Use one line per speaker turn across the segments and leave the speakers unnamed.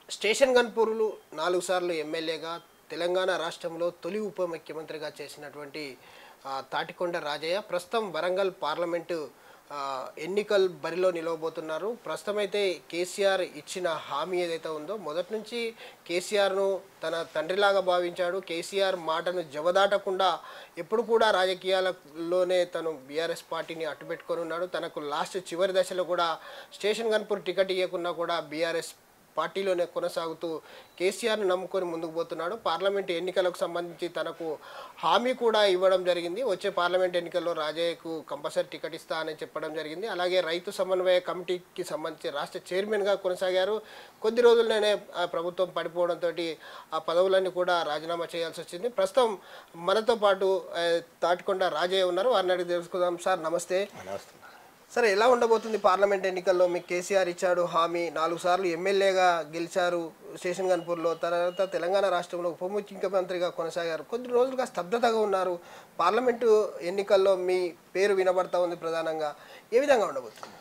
station గన్పూర్లు నాలుగు సార్లు ఎమ్మెల్యేగా తెలంగాణ రాష్ట్రంలో తొలి ఉప ముఖ్యమంత్రిగా చేసినటువంటి ఆ, తాటికొండ రాజయ్య ప్రస్తుతం వరంగల్ పార్లమెంటు ఆ, ఎన్నికల బరిలో నిలవబోతున్నారు ప్రస్తుతం అయితే కేసీఆర్ ఇచ్చిన హామీ ఏదైతే ఉందో మొదటి నుంచి కేసీఆర్ను తన తండ్రిలాగా భావించాడు కేసీఆర్ మాటను జవదాటకుండా ఎప్పుడు కూడా రాజకీయాలలోనే తను బీఆర్ఎస్ పార్టీని అట్టుపెట్టుకొని ఉన్నాడు తనకు లాస్ట్ చివరి దశలో కూడా స్టేషన్ గన్పూర్ టికెట్ ఇవ్వకున్నా కూడా బీఆర్ఎస్ పార్టీలోనే కొనసాగుతూ కేసీఆర్ను నమ్ముకొని ముందుకు పోతున్నాడు పార్లమెంట్ ఎన్నికలకు సంబంధించి తనకు హామీ కూడా ఇవ్వడం జరిగింది వచ్చే పార్లమెంట్ ఎన్నికల్లో రాజయ్యకు కంపల్సరీ టికెట్ ఇస్తా అని చెప్పడం జరిగింది అలాగే రైతు సమన్వయ కమిటీకి సంబంధించి రాష్ట్ర చైర్మన్గా కొనసాగారు కొద్ది రోజుల్లోనే ఆ ప్రభుత్వం పడిపోవడంతో ఆ పదవులన్నీ కూడా రాజీనామా చేయాల్సి వచ్చింది ప్రస్తుతం మనతో పాటు ఆ, తాటికొండ రాజయ్య ఉన్నారు వారిని అడిగి తెలుసుకుందాం సార్ నమస్తే
నమస్తే
సరే ఎలా ఉండబోతుంది పార్లమెంట్ ఎన్నికల్లో మీకు కేసీఆర్ ఇచ్చాడు హామీ నాలుగు సార్లు ఎమ్మెల్యేగా గెలిచారు స్టేషన్ గన్పూర్లో తర్వాత తెలంగాణ రాష్ట్రంలో ఉప ముఖ్యమంత్రిగా కొనసాగారు కొద్ది రోజులుగా స్తబ్దతగా ఉన్నారు పార్లమెంటు ఎన్నికల్లో మీ పేరు వినబడతా ఉంది ప్రధానంగా ఏ విధంగా ఉండబోతుంది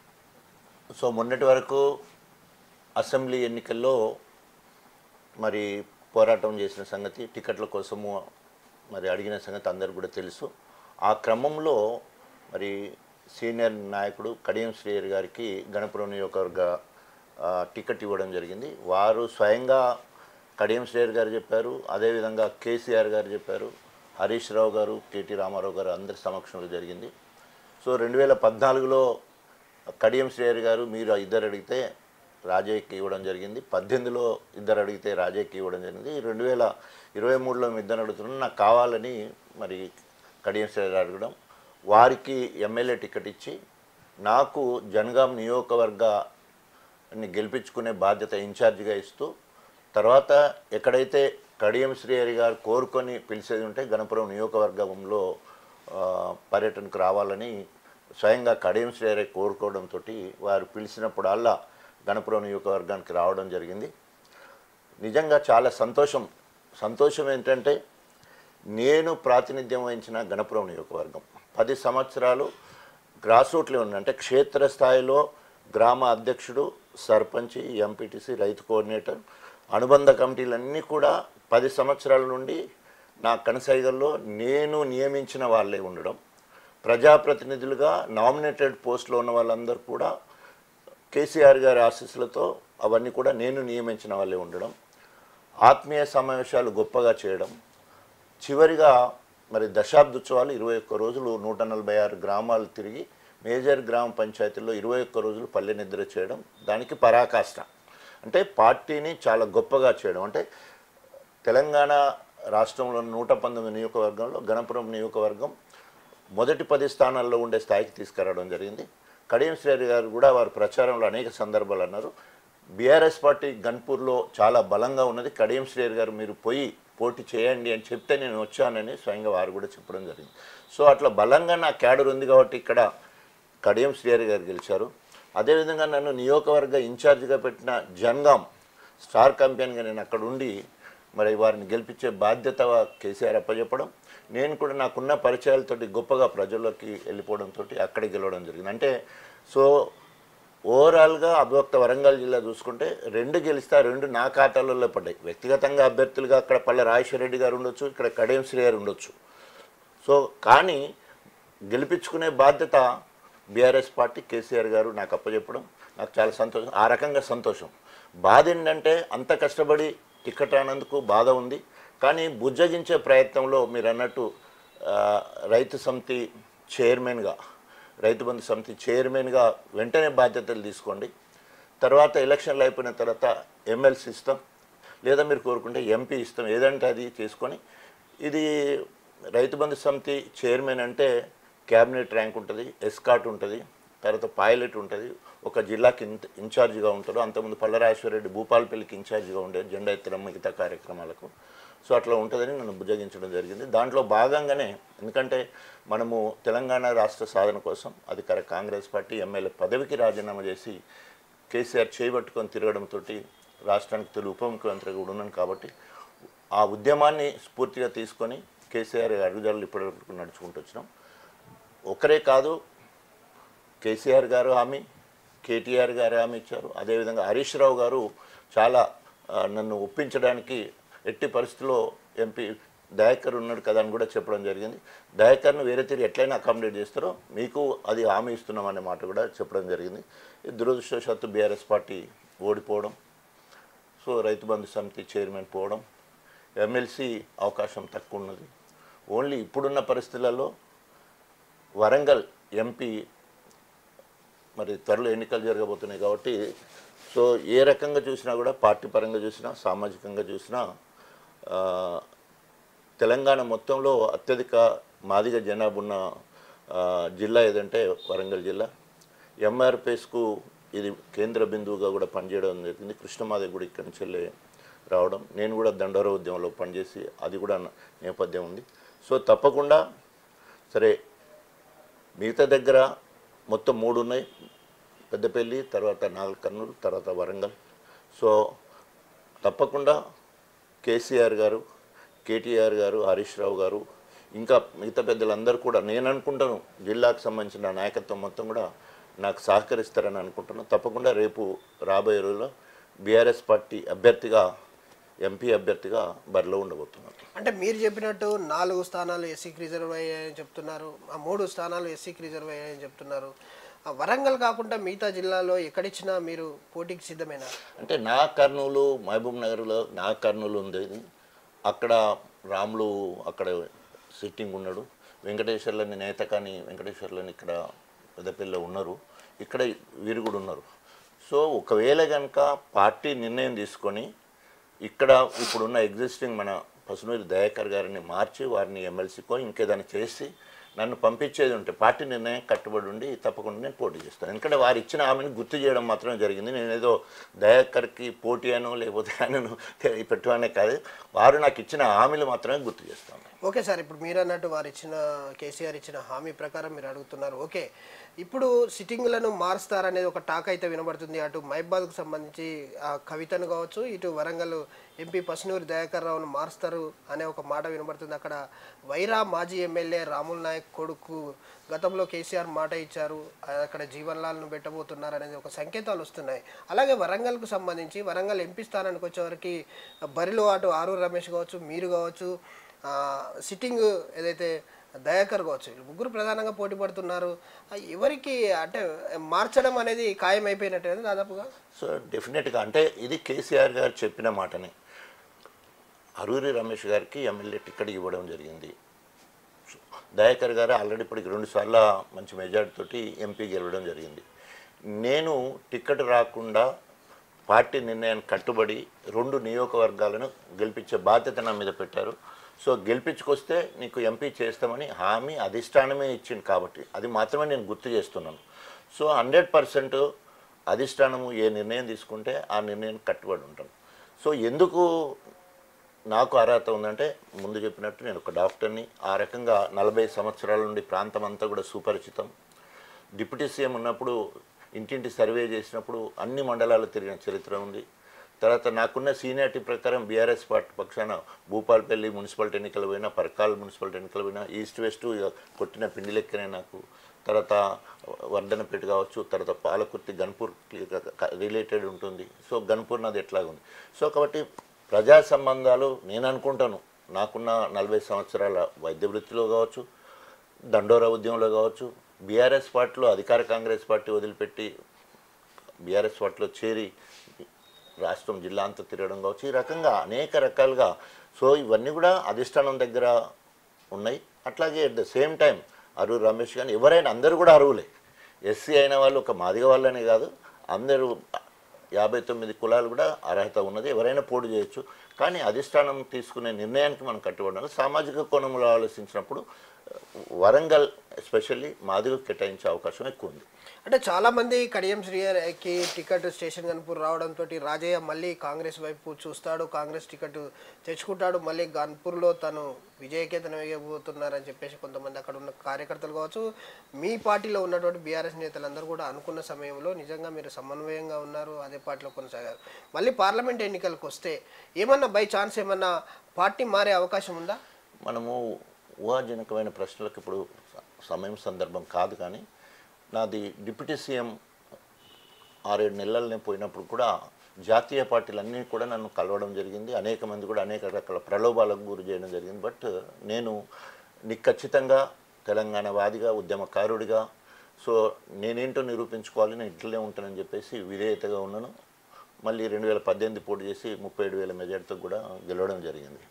సో మొన్నటి వరకు అసెంబ్లీ ఎన్నికల్లో మరి పోరాటం చేసిన సంగతి టికెట్ల కోసము మరి అడిగిన సంగతి అందరికి కూడా తెలుసు ఆ క్రమంలో మరి సీనియర్ నాయకుడు కడియం శ్రీయర్ గారికి గణపురం నియోజకవర్గ ఆ, టికెట్ ఇవ్వడం జరిగింది వారు స్వయంగా కడియం శ్రేయర్ గారు చెప్పారు అదేవిధంగా కేసీఆర్ గారు చెప్పారు హరీష్ రావు గారు కేటీ రామారావు గారు అందరి సమక్షంలో జరిగింది సో రెండు వేల పద్నాలుగులో కడియం శ్రేయర్ గారు మీరు ఇద్దరు అడిగితే రాజయ్యకి ఇవ్వడం జరిగింది పద్దెనిమిదిలో ఇద్దరు అడిగితే రాజయ్యకి ఇవ్వడం జరిగింది రెండు వేల ఇరవై మూడులో మీ ఇద్దరు అడుగుతున్నాను నాకు కావాలని మరి కడియం శ్రేయర్ గారు అడగడం వారికి ఎమ్మెల్యే టికెట్ ఇచ్చి నాకు జనగాం నియోజకవర్గాన్ని గెలిపించుకునే బాధ్యత ఇన్ఛార్జిగా ఇస్తూ తర్వాత ఎక్కడైతే కడియం శ్రీహరి గారు కోరుకొని పిలిచేది ఉంటే గణపురం నియోజకవర్గంలో ఆ, పర్యటనకు రావాలని స్వయంగా కడియం శ్రీహరి కోరుకోవడంతో వారు పిలిచినప్పుడల్లా గణపురం నియోజకవర్గానికి రావడం జరిగింది నిజంగా చాలా సంతోషం సంతోషం ఏంటంటే నేను ప్రాతినిధ్యం వహించిన గణపురం నియోజకవర్గం పది సంవత్సరాలు గ్రాస్ రూట్లో ఉంది అంటే క్షేత్రస్థాయిలో గ్రామ అధ్యక్షుడు సర్పంచ్ ఎంపీటీసీ రైతు కోఆర్డినేటర్ అనుబంధ కమిటీలన్నీ కూడా పది సంవత్సరాల నుండి నా కనసైగల్లో నేను నియమించిన వాళ్ళే ఉండడం ప్రజాప్రతినిధులుగా నామినేటెడ్ పోస్టులో ఉన్న వాళ్ళందరూ కూడా కేసీఆర్ గారి ఆశీస్సులతో అవన్నీ కూడా నేను నియమించిన వాళ్ళే ఉండడం ఆత్మీయ సమావేశాలు గొప్పగా చేయడం చివరిగా మరి దశాబ్దోత్సవాలు ఇరవై ఒక్క రోజులు నూట నలభై ఆరు గ్రామాలు తిరిగి మేజర్ గ్రామ పంచాయతీల్లో ఇరవై ఒక్క రోజులు పల్లె నిద్ర చేయడం దానికి పరాకాష్ట అంటే పార్టీని చాలా గొప్పగా చేయడం అంటే తెలంగాణ రాష్ట్రంలో నూట పంతొమ్మిది నియోజకవర్గంలో గణపురం నియోజకవర్గం మొదటి పది స్థానాల్లో ఉండే స్థాయికి తీసుకురావడం జరిగింది కడియం శ్రేణి గారు కూడా వారు ప్రచారంలో అనేక సందర్భాలు అన్నారు బీఆర్ఎస్ పార్టీ గన్పూర్లో చాలా బలంగా ఉన్నది కడియం శ్రేణి గారు మీరు పోయి పోటీ చేయండి అని చెప్తే నేను వచ్చానని స్వయంగా వారు కూడా చెప్పడం జరిగింది సో అట్లా బలంగా నా క్యాడర్ ఉంది కాబట్టి ఇక్కడ కడియం శ్రీహరి గారు గెలిచారు అదేవిధంగా నన్ను నియోజకవర్గ ఇన్ఛార్జిగా పెట్టిన జన్గాం స్టార్ కంపెనీగా నేను అక్కడ ఉండి మరి వారిని గెలిపించే బాధ్యత కేసీఆర్ అప్పచెప్పడం నేను కూడా నాకున్న పరిచయాలతోటి గొప్పగా ప్రజల్లోకి వెళ్ళిపోవడంతో అక్కడ గెలవడం జరిగింది అంటే సో ఓవరాల్గా అభ్యక్త వరంగల్ జిల్లా చూసుకుంటే రెండు గెలిస్తే ఆ రెండు నా ఖాతాలలో పడ్డాయి వ్యక్తిగతంగా అభ్యర్థులుగా అక్కడ పల్లె రాజేశ్వర రెడ్డి గారు ఉండొచ్చు ఇక్కడ కడియం శ్రీ గారు ఉండొచ్చు సో కానీ గెలిపించుకునే బాధ్యత బీఆర్ఎస్ పార్టీ కేసీఆర్ గారు నాకు అప్పచెప్పడం నాకు చాలా సంతోషం ఆ రకంగా సంతోషం బాధ ఏంటంటే అంత కష్టపడి టికెట్ రానందుకు బాధ ఉంది కానీ బుజ్జగించే ప్రయత్నంలో మీరు అన్నట్టు ఆ, రైతు సమితి చైర్మన్గా రైతు బంధు సమితి చైర్మన్గా వెంటనే బాధ్యతలు తీసుకోండి తర్వాత ఎలక్షన్లు అయిపోయిన తర్వాత ఎమ్మెల్సీ ఇస్తాం లేదా మీరు కోరుకుంటే ఎంపీ ఇస్తాం ఏదంటే అది తీసుకొని ఇది రైతు బంధు సమితి చైర్మన్ అంటే క్యాబినెట్ ర్యాంక్ ఉంటుంది ఎస్కాట్ ఉంటుంది తర్వాత పైలట్ ఉంటుంది ఒక జిల్లాకి ఇన్ ఇన్ఛార్జిగా ఉంటాడు అంతకుముందు పల్లరాజేశ్వరరెడ్డి భూపాలపల్లికి ఇన్ఛార్జిగా ఉండే జెండా ఎత్తడం మిగతా కార్యక్రమాలకు సో అట్లా ఉంటుందని నన్ను భుజగించడం జరిగింది దాంట్లో భాగంగానే ఎందుకంటే మనము తెలంగాణ రాష్ట్ర సాధన కోసం అధికార కాంగ్రెస్ పార్టీ ఎమ్మెల్యే పదవికి రాజీనామా చేసి కేసీఆర్ చేయబట్టుకొని తిరగడంతో రాష్ట్రానికి తొలి ఉప ముఖ్యమంత్రిగా కూడా ఉన్నాను కాబట్టి ఆ ఉద్యమాన్ని స్ఫూర్తిగా తీసుకొని కేసీఆర్ అడుగుజాడలు ఇప్పటివరకు నడుచుకుంటూ వచ్చినాం ఒకరే కాదు కేసీఆర్ గారు హామీ కేటీఆర్ గారు హామీ ఇచ్చారు అదేవిధంగా హరీష్ రావు గారు చాలా ఆ, నన్ను ఒప్పించడానికి ఎట్టి పరిస్థితిలో ఎంపీ దయాకర్ ఉన్నాడు కదా అని కూడా చెప్పడం జరిగింది దయాకర్ను వేరే తీరు ఎట్లయినా అకామిడేట్ చేస్తారో మీకు అది హామీ ఇస్తున్నాం అనే మాట కూడా చెప్పడం జరిగింది ఈ దురదృష్టవశాత్తు బీఆర్ఎస్ పార్టీ ఓడిపోవడం సో రైతు బంధు సమితి చైర్మన్ పోవడం ఎమ్మెల్సీ అవకాశం తక్కువ ఉన్నది ఓన్లీ ఇప్పుడున్న పరిస్థితులలో వరంగల్ ఎంపీ మరి త్వరలో ఎన్నికలు జరగబోతున్నాయి కాబట్టి సో ఏ రకంగా చూసినా కూడా పార్టీ పరంగా చూసినా సామాజికంగా చూసినా ఆ, తెలంగాణ మొత్తంలో అత్యధిక మాదిగ జనాభా ఉన్న ఆ, జిల్లా ఏదంటే వరంగల్ జిల్లా ఎంఆర్పిఎస్కు ఇది కేంద్ర బిందువుగా కూడా పనిచేయడం జరిగింది కృష్ణమాదేవి కూడా ఇక్కడి నుంచి వెళ్ళి రావడం నేను కూడా దండోర ఉద్యమంలో పనిచేసి అది కూడా నా నేపథ్యం ఉంది సో తప్పకుండా సరే మిగతా దగ్గర మొత్తం మూడు ఉన్నాయి పెద్దపల్లి తర్వాత నాగకర్నూలు తర్వాత వరంగల్ సో తప్పకుండా కేసీఆర్ గారు కేటీఆర్ గారు హరీష్ రావు గారు ఇంకా మిగతా పెద్దలందరూ కూడా నేను అనుకుంటాను జిల్లాకు సంబంధించిన నాయకత్వం మొత్తం కూడా నాకు సహకరిస్తారని అనుకుంటున్నాను తప్పకుండా రేపు రాబోయే రోజుల్లో బీఆర్ఎస్ పార్టీ అభ్యర్థిగా ఎంపీ అభ్యర్థిగా బరిలో ఉండబోతున్నాను
అంటే మీరు చెప్పినట్టు నాలుగు స్థానాలు ఎస్సీకి రిజర్వ్ అయ్యాయని చెప్తున్నారు ఆ మూడు స్థానాలు ఎస్సీకి రిజర్వ్ అయ్యాయని చెప్తున్నారు ఆ వరంగల్ కాకుండా మిగతా జిల్లాలో ఎక్కడిచ్చినా మీరు పోటీకి సిద్ధమేనా
అంటే నా కర్నూలు మహబూబ్ నగర్లో నా కర్నూలు ఉంది అక్కడ రాములు అక్కడ సిట్టింగ్ ఉన్నాడు వెంకటేశ్వర్లని నేత కానీ వెంకటేశ్వర్లని ఇక్కడ పెద్దపల్లిలో ఉన్నారు ఇక్కడ వీరు కూడా ఉన్నారు సో ఒకవేళ కనుక పార్టీ నిర్ణయం తీసుకొని ఇక్కడ ఇప్పుడున్న ఎగ్జిస్టింగ్ మన పసునూరి దయాకర్ గారిని మార్చి వారిని ఎమ్మెల్సీకో ఇంకేదైనా చేసి నన్ను పంపించేది ఉంటే పార్టీ నిర్ణయం కట్టుబడి ఉండి తప్పకుండా నేను పోటీ చేస్తాను ఎందుకంటే వారు ఇచ్చిన హామీని గుర్తు చేయడం మాత్రమే జరిగింది నేను ఏదో దయాకర్కి పోటీ అనో లేకపోతే ఆయనను పెట్టమనే కాదు వారు నాకు ఇచ్చిన హామీలు మాత్రమే గుర్తు చేస్తాను
ఓకే సార్ ఇప్పుడు మీరు అన్నట్టు వారు ఇచ్చిన కేసీఆర్ ఇచ్చిన హామీ ప్రకారం మీరు అడుగుతున్నారు ఓకే ఇప్పుడు సిట్టింగ్లను మారుస్తారనేది ఒక టాక్ అయితే వినబడుతుంది అటు మైబాద్కు సంబంధించి ఆ కవితను కావచ్చు ఇటు వరంగల్ ఎంపీ పసునూరి దయాకర్ రావును మారుస్తారు అనే ఒక మాట వినబడుతుంది అక్కడ వైరా మాజీ ఎమ్మెల్యే రాముల్ నాయక్ కొడుకు గతంలో కేసీఆర్ మాట ఇచ్చారు అక్కడ జీవన్ లాల్ను పెట్టబోతున్నారు అనేది ఒక సంకేతాలు వస్తున్నాయి అలాగే వరంగల్కు సంబంధించి వరంగల్ ఎంపీ స్థానానికి వచ్చేవరకు బరిలో అటు ఆరూరు రమేష్ కావచ్చు మీరు కావచ్చు ఆ, సిట్టింగ్ ఏదైతే దయాకర్ కావచ్చు వీళ్ళు ముగ్గురు ప్రధానంగా పోటీ పడుతున్నారు ఆ, ఎవరికి అంటే మార్చడం అనేది ఖాయం అయిపోయినట్టే దాదాపుగా
సో డెఫినెట్గా అంటే ఇది కేసీఆర్ గారు చెప్పిన మాటనే అరూరి రమేష్ గారికి ఎమ్మెల్యే టికెట్ ఇవ్వడం జరిగింది దయాకర్ గారు ఆల్రెడీ ఇప్పటికి రెండు సార్లు మంచి మెజార్టీ తోటి ఎంపీ గెలవడం జరిగింది నేను టికెట్ రాకుండా పార్టీ నిర్ణయానికి కట్టుబడి రెండు నియోజకవర్గాలను గెలిపించే బాధ్యత నా మీద పెట్టారు సో గెలిపించుకొస్తే నీకు ఎంపీ చేస్తామని హామీ అధిష్టానమే ఇచ్చింది కాబట్టి అది మాత్రమే నేను గుర్తు చేస్తున్నాను సో హండ్రెడ్ పర్సెంట్ అధిష్టానము ఏ నిర్ణయం తీసుకుంటే ఆ నిర్ణయానికి కట్టుబడి ఉంటాను సో ఎందుకు నాకు అర్హత ఉందంటే ముందు చెప్పినట్టు నేను ఒక డాక్టర్ని ఆ రకంగా నలభై సంవత్సరాల నుండి ప్రాంతం అంతా కూడా సుపరిచితం డిప్యూటీ సీఎం ఉన్నప్పుడు ఇంటింటి సర్వే చేసినప్పుడు అన్ని మండలాలు తిరిగిన చరిత్ర ఉంది తర్వాత నాకున్న సీనియారిటీ ప్రకారం బీఆర్ఎస్ పార్టీ పక్షాన భూపాలపల్లి మున్సిపాలిటీ ఎన్నికలు పోయినా పరకాల్ మున్సిపాలిటీ ఎన్నికలు పోయినా ఈస్ట్ వెస్ట్ ఇక కొట్టిన పిండి లెక్కనే నాకు తర్వాత వర్ధనపేట కావచ్చు తర్వాత పాలకుర్తి గన్పూర్ రిలేటెడ్ ఉంటుంది సో గన్పూర్ నాది ఎట్లాగుంది సో కాబట్టి ప్రజా సంబంధాలు నేను అనుకుంటాను నాకున్న నలభై సంవత్సరాల వైద్య వృత్తిలో కావచ్చు దండోరా ఉద్యమంలో కావచ్చు బీఆర్ఎస్ పార్టీలో అధికార కాంగ్రెస్ పార్టీ వదిలిపెట్టి బీఆర్ఎస్ పార్టీలో చేరి రాష్ట్రం జిల్లా అంతా తిరగడం కావచ్చు ఈ రకంగా అనేక రకాలుగా సో ఇవన్నీ కూడా అధిష్టానం దగ్గర ఉన్నాయి అట్లాగే అట్ ద సేమ్ టైం అరువు రమేష్ కానీ ఎవరైనా అందరూ కూడా అరువులే ఎస్సీ అయిన వాళ్ళు ఒక మాదిగ వాళ్ళనే కాదు అందరూ యాభై తొమ్మిది కులాలు కూడా అర్హత ఉన్నది ఎవరైనా పోటీ చేయొచ్చు కానీ అధిష్టానం తీసుకునే నిర్ణయానికి మనం కట్టుబడాలి సామాజిక కోణంలో ఆలోచించినప్పుడు వరంగల్ ఎస్పెషల్లీ మాదిగ కేటాయించే అవకాశం ఎక్కువ ఉంది
అంటే చాలా మంది కడియం శ్రీహరికి టికెట్ స్టేషన్ గన్పూర్ రావడంతో రాజయ్య మళ్ళీ కాంగ్రెస్ వైపు చూస్తాడు కాంగ్రెస్ టికెట్ తెచ్చుకుంటాడు మళ్ళీ గన్పూర్లో తను విజయకేతనం వేయబోతున్నారని చెప్పేసి కొంతమంది అక్కడ ఉన్న కార్యకర్తలు కావచ్చు మీ పార్టీలో ఉన్నటువంటి బీఆర్ఎస్ నేతలందరూ కూడా అనుకున్న సమయంలో నిజంగా మీరు సమన్వయంగా ఉన్నారు అదే పార్టీలో కొనసాగారు మళ్ళీ పార్లమెంట్ ఎన్నికలకు వస్తే ఏమన్నా బై ఛాన్స్ ఏమన్నా పార్టీ మారే అవకాశం ఉందా
మనము ఊహాజనకమైన ప్రశ్నలకు ఇప్పుడు స- సమయం సందర్భం కాదు కానీ నాది డిప్యూటీ సీఎం ఆరేడు నెలలనే పోయినప్పుడు కూడా జాతీయ పార్టీలన్నీ కూడా నన్ను కలవడం జరిగింది అనేక మంది కూడా అనేక రకాల ప్రలోభాలకు గురి చేయడం జరిగింది బట్ నేను నీకు ఖచ్చితంగా తెలంగాణ వాదిగా ఉద్యమకారుడిగా సో నేనేంటో నిరూపించుకోవాలి నేను ఇట్లనే ఉంటానని చెప్పేసి విధేయతగా ఉన్నాను మళ్ళీ రెండు వేల పద్దెనిమిది పోటీ చేసి ముప్పై ఏడు వేల మెజార్టీతో కూడా గెలవడం జరిగింది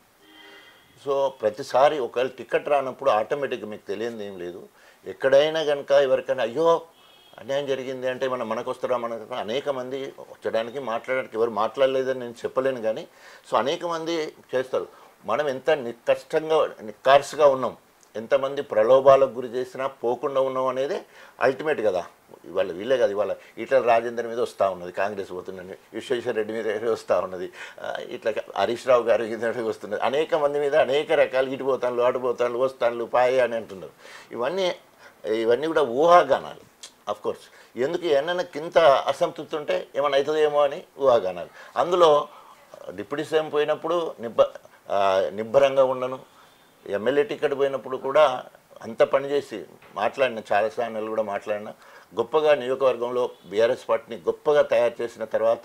సో ప్రతిసారి ఒకవేళ టికెట్ రానప్పుడు ఆటోమేటిక్గా మీకు తెలియంది ఏం లేదు ఎక్కడైనా కనుక ఎవరికైనా అయ్యో అన్యాయం జరిగింది అంటే మనం మనకు వస్తారా మనకు అనేక మంది వచ్చడానికి మాట్లాడడానికి ఎవరు మాట్లాడలేదని నేను చెప్పలేను కానీ సో అనేక మంది చేస్తారు మనం ఎంత నికష్టంగా నిక్కార్సుగా ఉన్నాం ఎంతమంది ప్రలోభాలకు గురి చేసినా పోకుండా ఉన్నాం అనేది అల్టిమేట్ కదా ఇవాళ వీళ్ళే కదా ఇవాళ ఈటల రాజేందర్ మీద వస్తూ ఉన్నది కాంగ్రెస్ పోతుందని విశ్వేశ్వర రెడ్డి మీద వస్తూ ఉన్నది ఆ, ఇట్లా హరీష్ రావు గారి మీద వస్తున్నది అనేక మంది మీద అనేక రకాలు ఇటు పోతాను అటు పోతాను వస్తాను పాయ అని అంటున్నారు ఇవన్నీ ఇవన్నీ కూడా ఊహాగానాలు అఫ్ కోర్స్ ఎందుకు ఏమన్నా కింద అసంతృప్తి ఉంటే ఏమైనా అవుతుందేమో అని ఊహాగానాలు అందులో డిప్యూటీ సీఎం పోయినప్పుడు నిబ్బ ఆ, నిబ్బరంగా ఉండను ఎమ్మెల్యే టికెట్ పోయినప్పుడు కూడా అంత పనిచేసి మాట్లాడిన చాలా స్థానాలు కూడా మాట్లాడిన గొప్పగా నియోజకవర్గంలో బీఆర్ఎస్ పార్టీని గొప్పగా తయారు చేసిన తర్వాత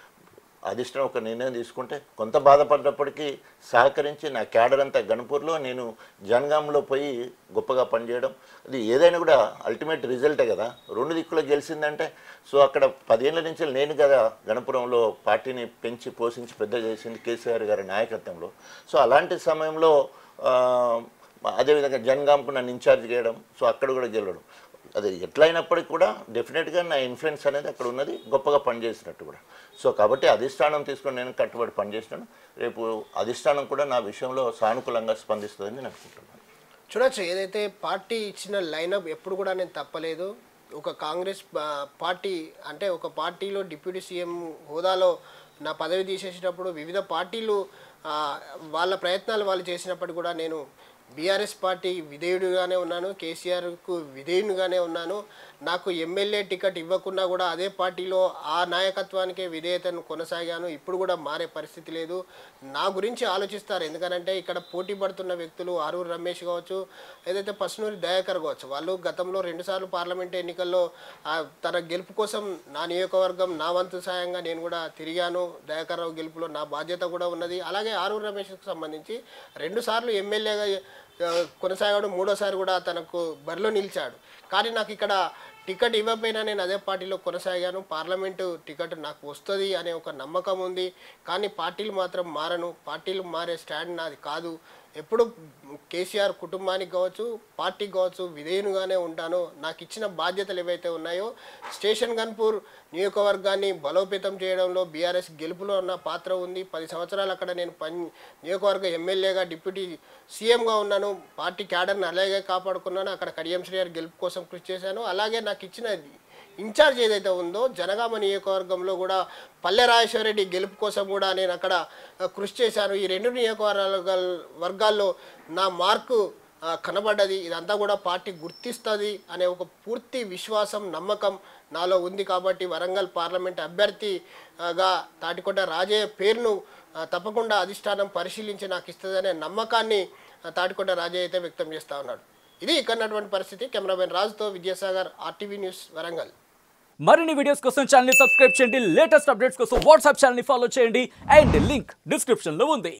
అధిష్టం ఒక నిర్ణయం తీసుకుంటే కొంత బాధపడ్డప్పటికీ సహకరించి నా క్యాడర్ అంతా గణపూర్లో నేను జనగాంలో పోయి గొప్పగా పనిచేయడం అది ఏదైనా కూడా అల్టిమేట్ రిజల్టే కదా రెండు దిక్కులో గెలిచిందంటే సో అక్కడ పదేళ్ల నుంచి నేను కదా గణపురంలో పార్టీని పెంచి పోషించి పెద్ద చేసింది కేసీఆర్ గారి నాయకత్వంలో సో అలాంటి సమయంలో ఆ, అదేవిధంగా జనగాంకు నన్ను ఇన్ఛార్జ్ చేయడం సో అక్కడ కూడా గెలవడం అది ఎట్లయినప్పటికీ కూడా డెఫినెట్గా నా ఇన్ఫ్లుయెన్స్ అనేది అక్కడ ఉన్నది గొప్పగా పనిచేసినట్టు కూడా సో కాబట్టి అధిష్టానం తీసుకొని నేను కట్టుబడి పనిచేసినాను రేపు అధిష్టానం కూడా నా విషయంలో సానుకూలంగా స్పందిస్తుందని నేను అనుకుంటున్నాను
చూడొచ్చు ఏదైతే పార్టీ ఇచ్చిన లైనప్ ఎప్పుడు కూడా నేను తప్పలేదు ఒక కాంగ్రెస్ ఆ, పార్టీ అంటే ఒక పార్టీలో డిప్యూటీ సీఎం హోదాలో నా పదవి తీసేసేటప్పుడు వివిధ పార్టీలు ఆ, వాళ్ళ ప్రయత్నాలు వాళ్ళు చేసినప్పటికీ కూడా నేను బీఆర్ఎస్ పార్టీ విధేయుడిగానే ఉన్నాను కేసీఆర్కు విధేయునిగానే ఉన్నాను నాకు ఎమ్మెల్యే టికెట్ ఇవ్వకున్నా కూడా అదే పార్టీలో ఆ నాయకత్వానికే విధేయతను కొనసాగాను ఇప్పుడు కూడా మారే పరిస్థితి లేదు నా గురించి ఆలోచిస్తారు ఎందుకనంటే ఇక్కడ పోటీ పడుతున్న వ్యక్తులు ఆరూరు రమేష్ కావచ్చు ఏదైతే పసునూరి దయాకర్ కావచ్చు వాళ్ళు గతంలో రెండుసార్లు పార్లమెంట్ ఎన్నికల్లో ఆ, తన గెలుపు కోసం నా నియోజకవర్గం నా వంతు సాయంగా నేను కూడా తిరిగాను దయాకర్ రావు గెలుపులో నా బాధ్యత కూడా ఉన్నది అలాగే ఆరూరు రమేష్కి సంబంధించి రెండుసార్లు ఎమ్మెల్యేగా ఆ, కొనసాగాడు మూడోసారి కూడా తనకు బరిలో నిలిచాడు కానీ నాకు ఇక్కడ టికెట్ ఇవ్వకపోయినా నేను అదే పార్టీలో కొనసాగాను పార్లమెంటు టికెట్ నాకు వస్తుంది అనే ఒక నమ్మకం ఉంది కానీ పార్టీలు మాత్రం మారను పార్టీలు మారే స్టాండ్ నాది కాదు ఎప్పుడు కేసీఆర్ కుటుంబానికి కావచ్చు పార్టీకి కావచ్చు విధేయునిగానే ఉంటాను నాకు ఇచ్చిన బాధ్యతలు ఏవైతే ఉన్నాయో స్టేషన్ గన్పూర్ నియోజకవర్గాన్ని బలోపేతం చేయడంలో బీఆర్ఎస్ గెలుపులో నా పాత్ర ఉంది పది సంవత్సరాలు అక్కడ నేను పని నియోజకవర్గ ఎమ్మెల్యేగా డిప్యూటీ సీఎంగా ఉన్నాను పార్టీ క్యాడర్ని అలాగే కాపాడుకున్నాను అక్కడ కడియం శ్రీగారి గెలుపు కోసం కృషి చేశాను అలాగే నాకు ఇచ్చిన ఇన్ఛార్జ్ ఏదైతే ఉందో జనగామ నియోజకవర్గంలో కూడా పల్లె రాజేశ్వరరెడ్డి గెలుపు కోసం కూడా నేను అక్కడ ఆ, కృషి చేశాను ఈ రెండు నియోజకవర్గాల వర్గాల్లో నా మార్కు ఆ, కనబడ్డది ఇదంతా కూడా పార్టీ గుర్తిస్తుంది అనే ఒక పూర్తి విశ్వాసం నమ్మకం నాలో ఉంది కాబట్టి వరంగల్ పార్లమెంట్ అభ్యర్థిగా తాటికొండ రాజయ్య పేరును ఆ, తప్పకుండా అధిష్టానం పరిశీలించి నాకు ఇస్తుందనే నమ్మకాన్ని ఆ, తాటికొండ రాజయ్య అయితే వ్యక్తం చేస్తూ ఉన్నాడు ఇది ఇక్కడ ఉన్నటువంటి పరిస్థితి కెమెరామెన్ రాజుతో విద్యాసాగర్ ఆర్టీవీ న్యూస్ వరంగల్
మరిన్ని వీడియోస్ కోసం ఛానల్ సబ్స్క్రైబ్ చేయండి లేటెస్ట్ అప్డేట్స్ కోసం వాట్సాప్ ఛానల్ ఫాలో చేయండి అండ్ లింక్ డిస్క్రిప్షన్ లో ఉంది